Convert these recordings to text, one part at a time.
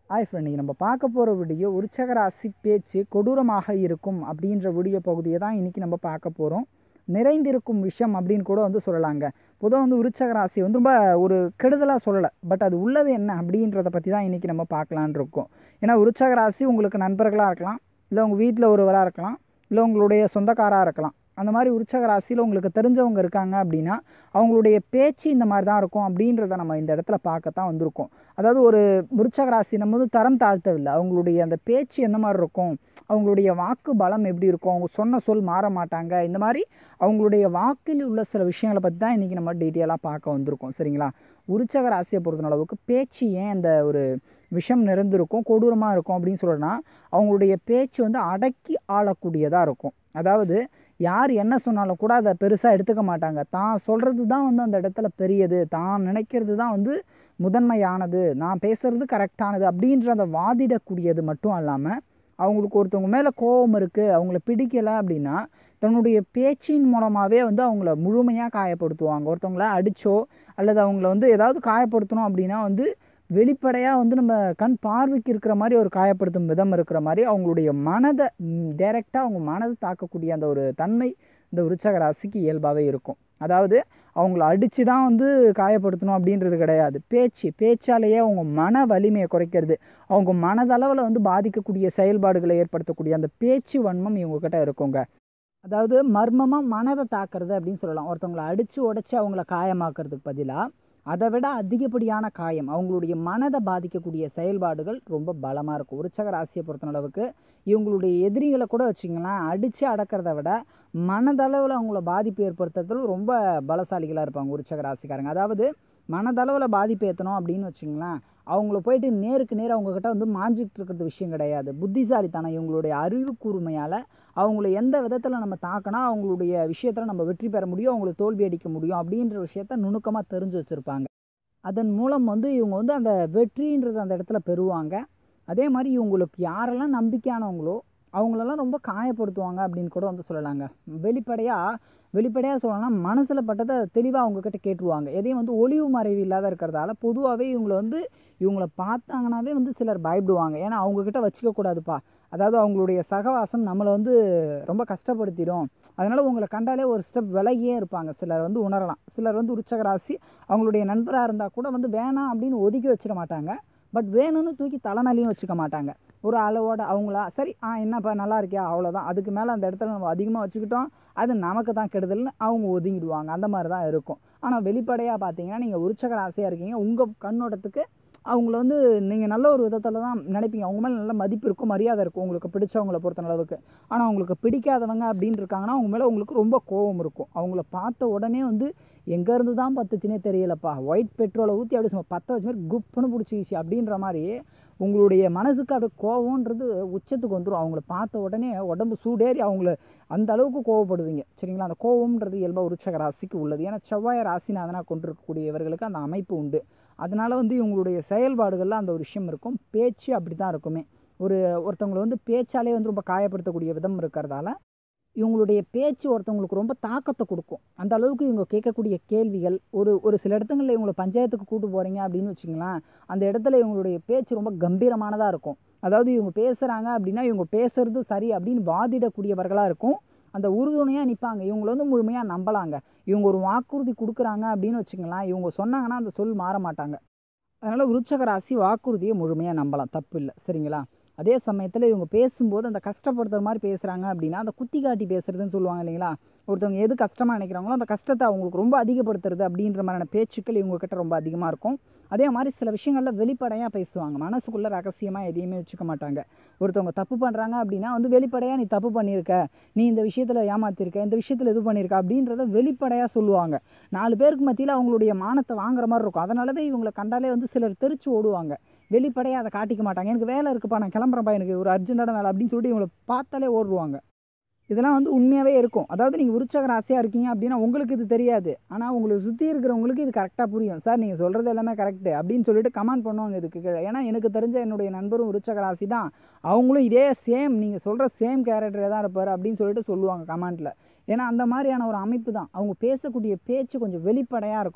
hi friend நம்ம பார்க்க போகிற வீடியோ உற்சக ராசி பேச்சு கொடூரமாக இருக்கும் அப்படின்ற வீடியோ பகுதியை தான் இன்றைக்கி நம்ம பார்க்க போகிறோம் நிறைந்திருக்கும் விஷயம் அப்படின்னு கூட வந்து சொல்லலாங்க பொதுவாக வந்து உற்சக ராசி வந்து ரொம்ப ஒரு கெடுதலாக சொல்லலை பட் அது உள்ளது என்ன அப்படின்றத பற்றி தான் இன்றைக்கி நம்ம பார்க்கலான்னு இருக்கோம் ஏன்னா உற்சக ராசி உங்களுக்கு நண்பர்களாக இருக்கலாம் இல்லை உங்கள் வீட்டில் ஒருவராக இருக்கலாம் இல்லை உங்களுடைய சொந்தக்காராக இருக்கலாம் அந்த மாதிரி உற்சக ராசியில் உங்களுக்கு தெரிஞ்சவங்க இருக்காங்க அப்படின்னா அவங்களுடைய பேச்சு இந்த மாதிரி தான் இருக்கும் அப்படின்றத நம்ம இந்த இடத்துல பார்க்கத்தான் வந்திருக்கோம் அதாவது ஒரு விருச்சக ராசி நம்ம வந்து தரம் தாழ்த்தவில்லை அவங்களுடைய அந்த பேச்சு எந்த மாதிரி இருக்கும் அவங்களுடைய வாக்கு பலம் எப்படி இருக்கும் அவங்க சொன்ன சொல் மாற மாட்டாங்க இந்த மாதிரி அவங்களுடைய வாக்கில் உள்ள சில விஷயங்களை பற்றி தான் இன்றைக்கி நம்ம டீட்டெயிலாக பார்க்க வந்திருக்கோம் சரிங்களா உருச்சக ராசியை பொறுத்த அளவுக்கு பேச்சு ஏன் அந்த ஒரு விஷம் நிறைந்திருக்கும் கொடூரமாக இருக்கும் அப்படின்னு சொல்லணும்னா அவங்களுடைய பேச்சு வந்து அடக்கி ஆளக்கூடியதாக இருக்கும் அதாவது யார் என்ன சொன்னாலும் கூட அதை பெருசாக எடுத்துக்க மாட்டாங்க தான் சொல்கிறது தான் வந்து அந்த இடத்துல பெரியது தான் நினைக்கிறது தான் வந்து முதன்மையானது நான் பேசுகிறது கரெக்டானது அப்படின்ற அந்த வாதிடக்கூடியது மட்டும் இல்லாமல் அவங்களுக்கு ஒருத்தவங்க மேலே கோபம் இருக்குது அவங்கள பிடிக்கலை அப்படின்னா தன்னுடைய பேச்சின் மூலமாகவே வந்து அவங்கள முழுமையாக காயப்படுத்துவாங்க ஒருத்தவங்கள அடித்தோ அல்லது அவங்கள வந்து ஏதாவது காயப்படுத்தணும் அப்படின்னா வந்து வெளிப்படையாக வந்து நம்ம கண் பார்வைக்கு இருக்கிற மாதிரி ஒரு காயப்படுத்தும் விதம் இருக்கிற மாதிரி அவங்களுடைய மனதை டைரெக்டாக அவங்க மனதை தாக்கக்கூடிய அந்த ஒரு தன்மை இந்த விருச்சக ராசிக்கு இயல்பாகவே இருக்கும் அதாவது அவங்கள அடித்து தான் வந்து காயப்படுத்தணும் அப்படின்றது கிடையாது பேச்சு பேச்சாலேயே அவங்க மன வலிமையை குறைக்கிறது அவங்க மனதளவில் வந்து பாதிக்கக்கூடிய செயல்பாடுகளை ஏற்படுத்தக்கூடிய அந்த பேச்சு வன்மம் இவங்கக்கிட்ட இருக்குங்க அதாவது மர்மமாக மனதை தாக்குறது அப்படின்னு சொல்லலாம் ஒருத்தவங்களை அடித்து உடச்சி அவங்கள காயமாக்குறதுக்கு பதிலாக அதை விட அதிகப்படியான காயம் அவங்களுடைய மனதை பாதிக்கக்கூடிய செயல்பாடுகள் ரொம்ப பலமாக இருக்கும் உற்சக ராசியை பொறுத்தளவுக்கு இவங்களுடைய எதிரிகளை கூட வச்சிங்களேன் அடித்து அடக்கிறத விட மனதளவில் அவங்கள பாதிப்பு ஏற்படுத்துறதுல ரொம்ப பலசாலிகளாக இருப்பாங்க உற்சக ராசிக்காரங்க அதாவது மனதளவில் பாதிப்பு ஏற்றணும் அப்படின்னு வச்சிங்களேன் அவங்கள போயிட்டு நேருக்கு நேர் அவங்கக்கிட்ட வந்து மாஞ்சிக்கிட்டு இருக்கிறது விஷயம் கிடையாது புத்திசாலித்தனம் இவங்களுடைய அறிவு கூர்மையால் அவங்கள எந்த விதத்தில் நம்ம தாக்கினா அவங்களுடைய விஷயத்தில் நம்ம வெற்றி பெற முடியும் அவங்களுக்கு தோல்வி அடிக்க முடியும் அப்படின்ற விஷயத்த நுணுக்கமாக தெரிஞ்சு வச்சுருப்பாங்க அதன் மூலம் வந்து இவங்க வந்து அந்த வெற்றின்றது அந்த இடத்துல பெறுவாங்க அதே மாதிரி இவங்களுக்கு யாரெல்லாம் நம்பிக்கையானவங்களோ அவங்களெல்லாம் ரொம்ப காயப்படுத்துவாங்க அப்படின்னு கூட வந்து சொல்லலாங்க வெளிப்படையாக வெளிப்படையாக சொல்லணும்னா மனசில் பட்டதை தெளிவாக அவங்கக்கிட்ட கேட்டுருவாங்க எதையும் வந்து ஒளிவு மறைவு இல்லாத இருக்கிறதால பொதுவாகவே இவங்கள வந்து இவங்கள பார்த்தாங்கனாவே வந்து சிலர் பயப்படுவாங்க ஏன்னா அவங்கக்கிட்ட வச்சுக்க கூடாதுப்பா அதாவது அவங்களுடைய சகவாசம் நம்மளை வந்து ரொம்ப கஷ்டப்படுத்திடும் அதனால் உங்களை கண்டாலே ஒரு ஸ்டெப் விலகியே இருப்பாங்க சிலர் வந்து உணரலாம் சிலர் வந்து உற்சக ராசி அவங்களுடைய நண்பராக இருந்தால் கூட வந்து வேணாம் அப்படின்னு ஒதுக்கி வச்சிட மாட்டாங்க பட் வேணும்னு தூக்கி தலைமையிலையும் வச்சுக்க மாட்டாங்க ஒரு அளவோட அவங்களா சரி ஆ என்னப்பா நல்லா இருக்கியா அவ்வளோதான் அதுக்கு மேலே அந்த இடத்துல நம்ம அதிகமாக வச்சுக்கிட்டோம் அது நமக்கு தான் கெடுதல்னு அவங்க ஒதுங்கிடுவாங்க அந்த மாதிரி தான் இருக்கும் ஆனால் வெளிப்படையாக பார்த்தீங்கன்னா நீங்கள் உற்சக ராசியாக இருக்கீங்க உங்கள் கண்ணோட்டத்துக்கு அவங்கள வந்து நீங்கள் நல்ல ஒரு விதத்தில் தான் நினைப்பீங்க அவங்க மேலே நல்ல மதிப்பு இருக்கும் மரியாதை இருக்கும் உங்களுக்கு பிடிச்சவங்கள பொறுத்த அளவுக்கு ஆனால் அவங்களுக்கு பிடிக்காதவங்க அப்படின்னு இருக்காங்கன்னா அவங்க மேலே உங்களுக்கு ரொம்ப கோபம் இருக்கும் அவங்கள பார்த்த உடனே வந்து எங்கேருந்து தான் பத்துச்சுனே தெரியலப்பா ஒயிட் பெட்ரோலை ஊற்றி அப்படி சும்மா பற்ற வச்ச மாதிரி குப்புன்னு பிடிச்சிச்சு அப்படின்ற மாதிரி உங்களுடைய மனசுக்கு அப்படியே கோவம்ன்றது உச்சத்துக்கு வந்துடும் அவங்கள பார்த்த உடனே உடம்பு சூடேறி அவங்கள அந்த அளவுக்கு கோவப்படுவீங்க சரிங்களா அந்த கோவம்ன்றது இயல்பாக உற்சக ராசிக்கு உள்ளது ஏன்னா செவ்வாய் ராசிநாதனாக கொண்டிருக்கக்கூடியவர்களுக்கு அந்த அமைப்பு உண்டு அதனால் வந்து இவங்களுடைய செயல்பாடுகளில் அந்த ஒரு விஷயம் இருக்கும் பேச்சு அப்படி தான் இருக்குமே ஒரு ஒருத்தவங்களை வந்து பேச்சாலே வந்து ரொம்ப காயப்படுத்தக்கூடிய விதம் இருக்கிறதால இவங்களுடைய பேச்சு ஒருத்தவங்களுக்கு ரொம்ப தாக்கத்தை கொடுக்கும் அந்த அளவுக்கு இவங்க கேட்கக்கூடிய கேள்விகள் ஒரு ஒரு சில இடத்துங்களில் இவங்களை பஞ்சாயத்துக்கு கூட்டு போகிறீங்க அப்படின்னு வச்சிங்களேன் அந்த இடத்துல இவங்களுடைய பேச்சு ரொம்ப கம்பீரமானதாக இருக்கும் அதாவது இவங்க பேசுகிறாங்க அப்படின்னா இவங்க பேசுறது சரி அப்படின்னு வாதிடக்கூடியவர்களாக இருக்கும் அந்த உறுதுணையாக நிற்பாங்க இவங்களை வந்து முழுமையாக நம்பலாங்க இவங்க ஒரு வாக்குறுதி கொடுக்குறாங்க அப்படின்னு வச்சுங்களேன் இவங்க சொன்னாங்கன்னா அந்த சொல் மாற மாட்டாங்க அதனால் விருச்சக ராசி வாக்குறுதியை முழுமையாக நம்பலாம் தப்பு இல்லை சரிங்களா அதே சமயத்தில் இவங்க பேசும்போது அந்த கஷ்டப்படுத்துற மாதிரி பேசுகிறாங்க அப்படின்னா அந்த குத்தி காட்டி பேசுகிறதுன்னு சொல்லுவாங்க இல்லைங்களா ஒருத்தவங்க எது கஷ்டமாக நினைக்கிறாங்களோ அந்த கஷ்டத்தை அவங்களுக்கு ரொம்ப அதிகப்படுத்துறது அப்படின்ற மாதிரியான பேச்சுக்கள் இவங்கக்கிட்ட ரொம்ப அதிகமாக இருக்கும் அதே மாதிரி சில விஷயங்களில் வெளிப்படையாக பேசுவாங்க மனசுக்குள்ளே ரகசியமாக எதையுமே வச்சுக்க மாட்டாங்க ஒருத்தவங்க தப்பு பண்ணுறாங்க அப்படின்னா வந்து வெளிப்படையாக நீ தப்பு பண்ணியிருக்க நீ இந்த விஷயத்தில் ஏமாத்திருக்க இந்த விஷயத்தில் இது பண்ணியிருக்க அப்படின்றத வெளிப்படையாக சொல்லுவாங்க நாலு பேருக்கு மத்தியில் அவங்களுடைய மானத்தை வாங்குற மாதிரி இருக்கும் அதனாலவே இவங்களை கண்டாலே வந்து சிலர் தெரிச்சு ஓடுவாங்க வெளிப்படையாக அதை காட்டிக்க மாட்டாங்க எனக்கு வேலை இருக்குப்பா நான் கிளம்புறப்பா எனக்கு ஒரு அர்ஜென்ட்டான வேலை அப்படின்னு சொல்லிட்டு இவங்களை பார்த்தாலே ஓடுவாங்க இதெல்லாம் வந்து உண்மையாகவே இருக்கும் அதாவது நீங்கள் உற்சக ராசியாக இருக்கீங்க அப்படின்னா உங்களுக்கு இது தெரியாது ஆனால் உங்களை சுற்றி இருக்கிறவங்களுக்கு இது கரெக்டாக புரியும் சார் நீங்கள் சொல்கிறது எல்லாமே கரெக்டு அப்படின்னு சொல்லிட்டு கமெண்ட் பண்ணுவாங்க இதுக்கு கீழே ஏன்னா எனக்கு தெரிஞ்ச என்னுடைய நண்பரும் உற்சக ராசி தான் அவங்களும் இதே சேம் நீங்கள் சொல்கிற சேம் கேரக்டரே தான் இருப்பார் அப்படின்னு சொல்லிட்டு சொல்லுவாங்க கமெண்ட்டில் ஏன்னா அந்த மாதிரியான ஒரு அமைப்பு தான் அவங்க பேசக்கூடிய பேச்சு கொஞ்சம் வெளிப்படையாக இருக்குங்க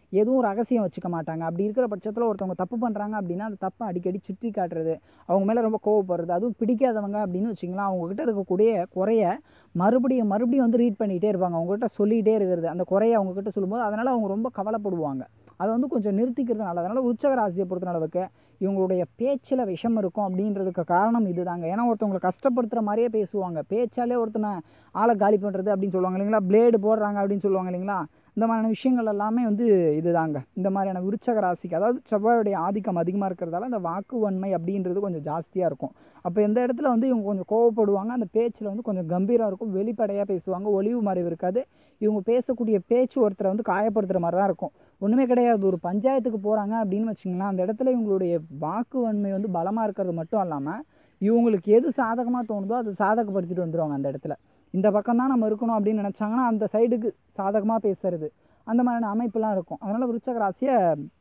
எதுவும் ரகசியம் வச்சுக்க மாட்டாங்க அப்படி இருக்கிற பட்சத்தில் ஒருத்தவங்க தப்பு பண்ணுறாங்க அப்படின்னா அந்த தப்பை அடிக்கடி சுற்றி காட்டுறது அவங்க மேலே ரொம்ப கோவப்படுறது அதுவும் பிடிக்காதவங்க அப்படின்னு வச்சிங்களேன் அவங்கக்கிட்ட இருக்கக்கூடிய குறைய மறுபடியும் மறுபடியும் வந்து ரீட் பண்ணிகிட்டே இருப்பாங்க அவங்ககிட்ட சொல்லிகிட்டே இருக்கிறது அந்த குறைய அவங்கக்கிட்ட சொல்லும்போது அதனால் அவங்க ரொம்ப கவலைப்படுவாங்க அதை வந்து கொஞ்சம் நிறுத்திக்கிறது நல்லது அதனால் உற்சக ராசியை பொறுத்த அளவுக்கு இவங்களுடைய பேச்சில் விஷம் இருக்கும் அப்படின்றதுக்கு காரணம் இதுதாங்க ஏன்னா ஒருத்தவங்களை கஷ்டப்படுத்துகிற மாதிரியே பேசுவாங்க பேச்சாலே ஒருத்தனை ஆளை காலி பண்ணுறது அப்படின்னு சொல்லுவாங்க இல்லைங்களா பிளேடு போடுறாங்க அப்படின்னு சொல்லுவாங்க இல்லைங்களா இந்த மாதிரியான விஷயங்கள் எல்லாமே வந்து இதுதாங்க இந்த மாதிரியான விருச்சக ராசிக்கு அதாவது செவ்வாயுடைய ஆதிக்கம் அதிகமாக இருக்கிறதால அந்த வாக்கு வன்மை அப்படின்றது கொஞ்சம் ஜாஸ்தியாக இருக்கும் அப்போ எந்த இடத்துல வந்து இவங்க கொஞ்சம் கோவப்படுவாங்க அந்த பேச்சில் வந்து கொஞ்சம் கம்பீரம் இருக்கும் வெளிப்படையாக பேசுவாங்க ஒளிவு மறைவு இருக்காது இவங்க பேசக்கூடிய பேச்சு ஒருத்தரை வந்து காயப்படுத்துகிற மாதிரி தான் இருக்கும் ஒன்றுமே கிடையாது ஒரு பஞ்சாயத்துக்கு போகிறாங்க அப்படின்னு வச்சிங்களேன் அந்த இடத்துல இவங்களுடைய வாக்கு வன்மை வந்து பலமாக இருக்கிறது மட்டும் இல்லாமல் இவங்களுக்கு எது சாதகமாக தோணுதோ அது சாதகப்படுத்திட்டு வந்துடுவாங்க அந்த இடத்துல இந்த பக்கம் தான் நம்ம இருக்கணும் அப்படின்னு நினச்சாங்கன்னா அந்த சைடுக்கு சாதகமாக பேசுறது அந்த மாதிரியான அமைப்புலாம் இருக்கும் அதனால் விருச்சக ராசியை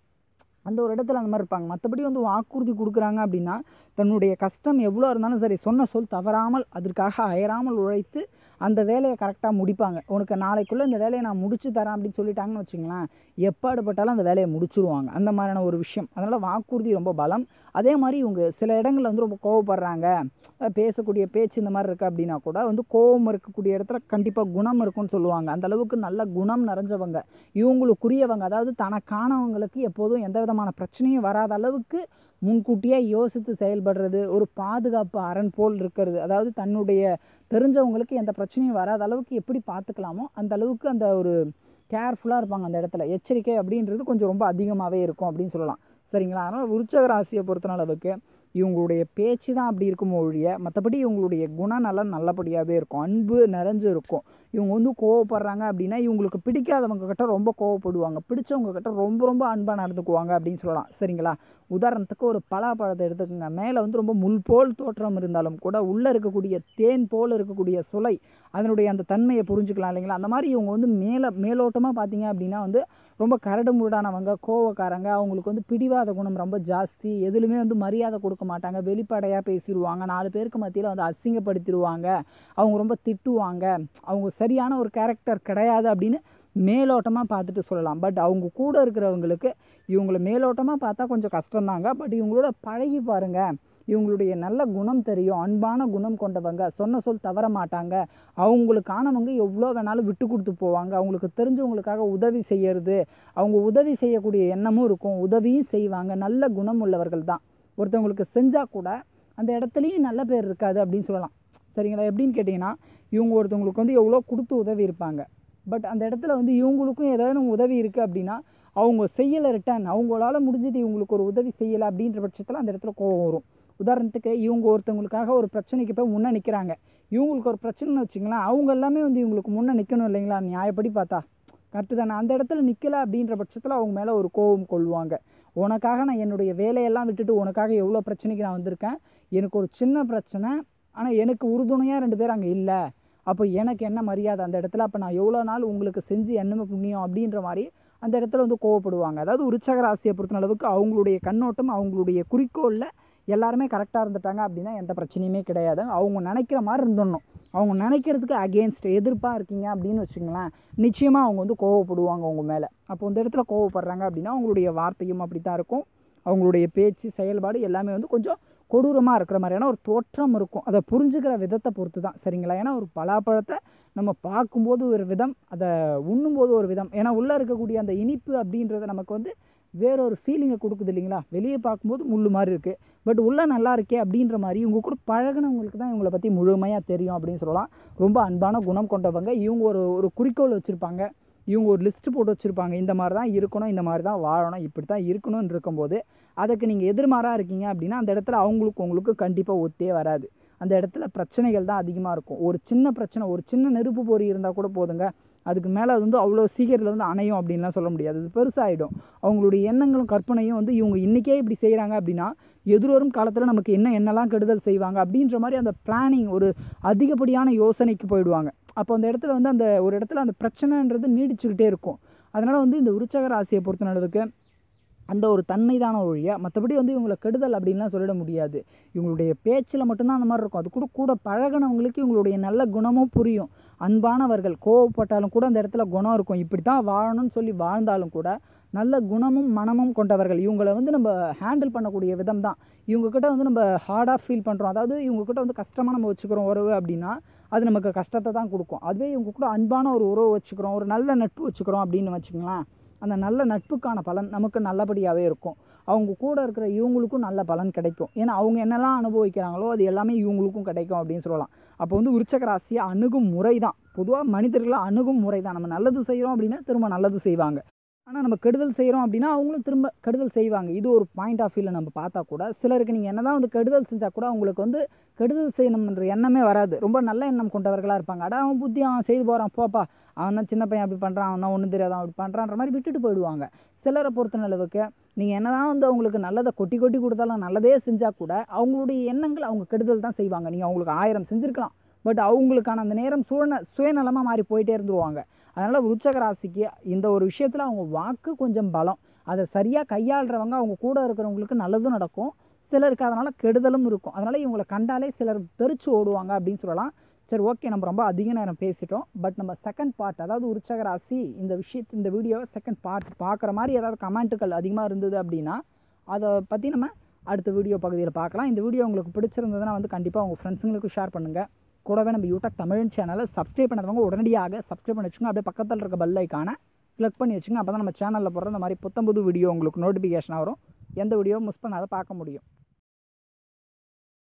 அந்த ஒரு இடத்துல அந்த மாதிரி இருப்பாங்க மற்றபடி வந்து வாக்குறுதி கொடுக்குறாங்க அப்படின்னா தன்னுடைய கஷ்டம் எவ்வளோ இருந்தாலும் சரி சொன்ன சொல் தவறாமல் அதற்காக அயராமல் உழைத்து அந்த வேலையை கரெக்டாக முடிப்பாங்க உனக்கு நாளைக்குள்ளே இந்த வேலையை நான் முடிச்சு தரேன் அப்படின்னு சொல்லிட்டாங்கன்னு வச்சுங்களேன் எப்பாடுபட்டாலும் அந்த வேலையை முடிச்சிருவாங்க அந்த மாதிரியான ஒரு விஷயம் அதனால் வாக்குறுதி ரொம்ப பலம் அதே மாதிரி இவங்க சில இடங்களில் வந்து ரொம்ப கோவப்படுறாங்க அஹ் பேசக்கூடிய பேச்சு இந்த மாதிரி இருக்குது அப்படின்னா கூட வந்து கோபம் இருக்கக்கூடிய இடத்துல கண்டிப்பாக குணம் இருக்கும்னு சொல்லுவாங்க அந்த அளவுக்கு நல்ல குணம் நிறைஞ்சவங்க இவங்களுக்குரியவங்க அதாவது தனக்கானவங்களுக்கு எப்போதும் எந்த விதமான பிரச்சனையும் வராத அளவுக்கு முன்கூட்டியே யோசித்து செயல்படுறது ஒரு பாதுகாப்பு அரண் போல் இருக்கிறது அதாவது தன்னுடைய தெரிஞ்சவங்களுக்கு எந்த பிரச்சனையும் வராத அளவுக்கு எப்படி பார்த்துக்கலாமோ அந்த அளவுக்கு அந்த ஒரு கேர்ஃபுல்லாக இருப்பாங்க அந்த இடத்துல எச்சரிக்கை அப்படின்றது கொஞ்சம் ரொம்ப அதிகமாகவே இருக்கும் அப்படின்னு சொல்லலாம் சரிங்களா அதனால் விருச்சக ராசியை பொறுத்த அளவுக்கு இவங்களுடைய பேச்சு தான் அப்படி இருக்கும் ஒழிய மற்றபடி இவங்களுடைய குணநலன் நல்லபடியாகவே இருக்கும் அன்பு நிறைஞ்சு இருக்கும் இவங்க வந்து கோவப்படுறாங்க அப்படின்னா இவங்களுக்கு பிடிக்காதவங்க கிட்ட ரொம்ப கோவப்படுவாங்க பிடிச்சவங்க கிட்ட ரொம்ப ரொம்ப அன்பாக நடந்துக்குவாங்க அப்படின்னு சொல்லலாம் சரிங்களா உதாரணத்துக்கு ஒரு பலாப்பழத்தை எடுத்துக்கோங்க மேலே வந்து ரொம்ப முள் போல் தோற்றம் இருந்தாலும் கூட உள்ளே இருக்கக்கூடிய தேன் போல் இருக்கக்கூடிய சுளை அதனுடைய அந்த தன்மையை புரிஞ்சுக்கலாம் இல்லைங்களா அந்த மாதிரி இவங்க வந்து மேலே மேலோட்டமாக பார்த்தீங்க அப்படின்னா வந்து ரொம்ப கரடு முரடானவங்க கோவக்காரங்க அவங்களுக்கு வந்து பிடிவாத குணம் ரொம்ப ஜாஸ்தி எதுலையுமே வந்து மரியாதை கொடுக்க மாட்டாங்க வெளிப்படையாக பேசிடுவாங்க நாலு பேருக்கு மத்தியில் வந்து அசிங்கப்படுத்திடுவாங்க அவங்க ரொம்ப திட்டுவாங்க அவங்க சரியான ஒரு கேரக்டர் கிடையாது அப்படின்னு மேலோட்டமாக பார்த்துட்டு சொல்லலாம் பட் அவங்க கூட இருக்கிறவங்களுக்கு இவங்கள மேலோட்டமாக பார்த்தா கொஞ்சம் கஷ்டம்தாங்க பட் இவங்களோட பழகி பாருங்க இவங்களுடைய நல்ல குணம் தெரியும் அன்பான குணம் கொண்டவங்க சொன்ன சொல் தவற மாட்டாங்க அவங்களுக்கானவங்க எவ்வளோ வேணாலும் விட்டு கொடுத்து போவாங்க அவங்களுக்கு தெரிஞ்சவங்களுக்காக உதவி செய்யறது அவங்க உதவி செய்யக்கூடிய எண்ணமும் இருக்கும் உதவியும் செய்வாங்க நல்ல குணம் உள்ளவர்கள் தான் ஒருத்தவங்களுக்கு செஞ்சால் கூட அந்த இடத்துலையும் நல்ல பேர் இருக்காது அப்படின்னு சொல்லலாம் சரிங்களா எப்படின்னு கேட்டிங்கன்னா இவங்க ஒருத்தவங்களுக்கு வந்து எவ்வளோ கொடுத்து உதவி இருப்பாங்க பட் அந்த இடத்துல வந்து இவங்களுக்கும் ஏதாவது உதவி இருக்குது அப்படின்னா அவங்க செய்யலை ரிட்டர்ன் அவங்களால முடிஞ்சது இவங்களுக்கு ஒரு உதவி செய்யலை அப்படின்ற பட்சத்தில் அந்த இடத்துல கோவம் வரும் உதாரணத்துக்கு இவங்க ஒருத்தவங்களுக்காக ஒரு பிரச்சனைக்கு போய் முன்னே நிற்கிறாங்க இவங்களுக்கு ஒரு பிரச்சனைன்னு வச்சுங்களேன் அவங்க எல்லாமே வந்து இவங்களுக்கு முன்னே நிற்கணும் இல்லைங்களா நியாயப்படி பார்த்தா கரெக்டு தானே அந்த இடத்துல நிற்கல அப்படின்ற பட்சத்தில் அவங்க மேலே ஒரு கோபம் கொள்வாங்க உனக்காக நான் என்னுடைய வேலையெல்லாம் விட்டுட்டு உனக்காக எவ்வளோ பிரச்சனைக்கு நான் வந்திருக்கேன் எனக்கு ஒரு சின்ன பிரச்சனை ஆனால் எனக்கு உறுதுணையாக ரெண்டு பேர் அங்கே இல்லை அப்போ எனக்கு என்ன மரியாதை அந்த இடத்துல அப்போ நான் எவ்வளோ நாள் உங்களுக்கு செஞ்சு என்னமே புண்ணியம் அப்படின்ற மாதிரி அந்த இடத்துல வந்து கோவப்படுவாங்க அதாவது உற்சக ராசியை பொறுத்த அளவுக்கு அவங்களுடைய கண்ணோட்டம் அவங்களுடைய குறிக்கோளில் எல்லாருமே கரெக்டாக இருந்துட்டாங்க அப்படின்னா எந்த பிரச்சனையுமே கிடையாது அவங்க நினைக்கிற மாதிரி இருந்துடணும் அவங்க நினைக்கிறதுக்கு அகேன்ஸ்ட் எதிர்ப்பாக இருக்கீங்க அப்படின்னு வச்சுங்களேன் நிச்சயமாக அவங்க வந்து கோவப்படுவாங்க உங்க மேலே அப்போ இந்த இடத்துல கோவப்படுறாங்க அப்படின்னா அவங்களுடைய வார்த்தையும் அப்படி தான் இருக்கும் அவங்களுடைய பேச்சு செயல்பாடு எல்லாமே வந்து கொஞ்சம் கொடூரமாக இருக்கிற மாதிரியான ஒரு தோற்றம் இருக்கும் அதை புரிஞ்சுக்கிற விதத்தை பொறுத்து தான் சரிங்களா ஏன்னா ஒரு பலாப்பழத்தை நம்ம பார்க்கும்போது ஒரு விதம் அதை உண்ணும்போது ஒரு விதம் ஏன்னா உள்ளே இருக்கக்கூடிய அந்த இனிப்பு அப்படின்றது நமக்கு வந்து வேற ஒரு ஃபீலிங்கை கொடுக்குது இல்லைங்களா வெளியே பார்க்கும்போது முள் மாதிரி இருக்குது பட் உள்ளே நல்லா இருக்கே அப்படின்ற மாதிரி இவங்க கூட பழகுனவங்களுக்கு தான் இவங்களை பற்றி முழுமையாக தெரியும் அப்படின்னு சொல்லலாம் ரொம்ப அன்பான குணம் கொண்டவங்க இவங்க ஒரு ஒரு குறிக்கோள் வச்சுருப்பாங்க இவங்க ஒரு லிஸ்ட்டு போட்டு வச்சுருப்பாங்க இந்த மாதிரி தான் இருக்கணும் இந்த மாதிரி தான் வாழணும் இப்படி தான் இருக்கணும்னு இருக்கும்போது அதுக்கு நீங்கள் எதிர்மாறாக இருக்கீங்க அப்படின்னா அந்த இடத்துல அவங்களுக்கு உங்களுக்கு கண்டிப்பாக ஒத்தே வராது அந்த இடத்துல பிரச்சனைகள் தான் அதிகமாக இருக்கும் ஒரு சின்ன பிரச்சனை ஒரு சின்ன நெருப்பு பொறி இருந்தால் கூட போதுங்க அதுக்கு மேலே அது வந்து அவ்வளோ சீக்கிரத்தில் வந்து அணையும் அப்படின்லாம் சொல்ல முடியாது அது பெருசாகிடும் அவங்களுடைய எண்ணங்களும் கற்பனையும் வந்து இவங்க இன்றைக்கே இப்படி செய்கிறாங்க அப்படின்னா எதிர்வரும் காலத்தில் நமக்கு என்ன என்னெல்லாம் கெடுதல் செய்வாங்க அப்படின்ற மாதிரி அந்த பிளானிங் ஒரு அதிகப்படியான யோசனைக்கு போயிடுவாங்க அப்போ அந்த இடத்துல வந்து அந்த ஒரு இடத்துல அந்த பிரச்சனைன்றது நீடிச்சுக்கிட்டே இருக்கும் அதனால் வந்து இந்த விருச்சக ராசியை பொறுத்த அளவுக்கு அந்த ஒரு தன்மை தான ஒழிய மற்றபடி வந்து இவங்களை கெடுதல் அப்படின்லாம் சொல்லிட முடியாது இவங்களுடைய பேச்சில் மட்டும்தான் அந்த மாதிரி இருக்கும் அது கூட கூட பழகினவங்களுக்கு இவங்களுடைய நல்ல குணமும் புரியும் அன்பானவர்கள் கோவப்பட்டாலும் கூட அந்த இடத்துல குணம் இருக்கும் இப்படி தான் வாழணும்னு சொல்லி வாழ்ந்தாலும் கூட நல்ல குணமும் மனமும் கொண்டவர்கள் இவங்களை வந்து நம்ம ஹேண்டில் பண்ணக்கூடிய விதம் தான் இவங்கக்கிட்ட வந்து நம்ம ஹார்டாக ஃபீல் பண்ணுறோம் அதாவது இவங்கக்கிட்ட வந்து கஷ்டமாக நம்ம வச்சுக்கிறோம் உறவு அப்படின்னா அது நமக்கு கஷ்டத்தை தான் கொடுக்கும் அதுவே இவங்க கூட அன்பான ஒரு உறவு வச்சுக்கிறோம் ஒரு நல்ல நட்பு வச்சுக்கிறோம் அப்படின்னு வச்சுங்களேன் அந்த நல்ல நட்புக்கான பலன் நமக்கு நல்லபடியாகவே இருக்கும் அவங்க கூட இருக்கிற இவங்களுக்கும் நல்ல பலன் கிடைக்கும் ஏன்னா அவங்க என்னெல்லாம் அனுபவிக்கிறாங்களோ அது எல்லாமே இவங்களுக்கும் கிடைக்கும் அப்படின்னு சொல்லலாம் அப்போ வந்து விருச்சக ராசியை அணுகும் முறை தான் பொதுவாக மனிதர்களை அணுகும் முறை தான் நம்ம நல்லது செய்கிறோம் அப்படின்னா திரும்ப நல்லது செய்வாங்க ஆனால் நம்ம கெடுதல் செய்கிறோம் அப்படின்னா அவங்களும் திரும்ப கெடுதல் செய்வாங்க இது ஒரு பாயிண்ட் ஆஃப் வியூவில் நம்ம பார்த்தா கூட சிலருக்கு நீங்கள் என்ன தான் வந்து கெடுதல் செஞ்சால் கூட அவங்களுக்கு வந்து கெடுதல் செய்யணும்ன்ற எண்ணமே வராது ரொம்ப நல்ல எண்ணம் கொண்டவர்களாக இருப்பாங்க அட அவன் புத்தி அவன் செய்து போகிறான் போப்பா அவன் தான் சின்ன பையன் அப்படி பண்ணுறான் அவன் தான் ஒன்றும் தெரியாதான் அப்படி பண்ணுறான்ற மாதிரி விட்டுட்டு போயிடுவாங்க சிலரை பொறுத்த அளவுக்கு நீங்கள் என்ன தான் வந்து அவங்களுக்கு நல்லதை கொட்டி கொட்டி கொடுத்தாலும் நல்லதே செஞ்சால் கூட அவங்களுடைய எண்ணங்கள் அவங்க கெடுதல் தான் செய்வாங்க நீங்கள் அவங்களுக்கு ஆயிரம் செஞ்சுருக்கலாம் பட் அவங்களுக்கான அந்த நேரம் சுயந சுயநலமாக மாறி போயிட்டே இருந்துருவாங்க அதனால் விருச்சக ராசிக்கு இந்த ஒரு விஷயத்தில் அவங்க வாக்கு கொஞ்சம் பலம் அதை சரியாக கையாளுறவங்க அவங்க கூட இருக்கிறவங்களுக்கு நல்லதும் நடக்கும் சிலருக்கு அதனால் கெடுதலும் இருக்கும் அதனால் இவங்களை கண்டாலே சிலர் தெரிச்சு ஓடுவாங்க அப்படின்னு சொல்லலாம் சரி ஓகே நம்ம ரொம்ப அதிக நேரம் பேசிட்டோம் பட் நம்ம செகண்ட் பார்ட் அதாவது உற்சக ராசி இந்த விஷயத்து இந்த வீடியோவை செகண்ட் பார்ட் பார்க்குற மாதிரி ஏதாவது கமெண்ட்டுகள் அதிகமாக இருந்தது அப்படின்னா அதை பற்றி நம்ம அடுத்த வீடியோ பகுதியில் பார்க்கலாம் இந்த வீடியோ உங்களுக்கு பிடிச்சிருந்ததுன்னா வந்து கண்டிப்பாக உங்கள் ஃப்ரெண்ட்ஸுங்களுக்கு ஷேர் பண்ணுங்கள் கூடவே நம்ம யூடியூப் தமிழ் சேனலை சப்ஸ்கிரைப் பண்ணாதவங்க உடனடியாக சப்ஸ்கிரைப் பண்ணி வச்சுங்க அப்படியே பக்கத்தில் இருக்க பெல் ஐக்கானை கிளிக் பண்ணி வச்சுங்க அப்போ தான் நம்ம சேனலில் போடுற இந்த மாதிரி புத்தம்புது வீடியோ உங்களுக்கு நோட்டிஃபிகேஷனாக வரும் எந்த வீடியோ மிஸ் பண்ணாத பார்க்க முடியும்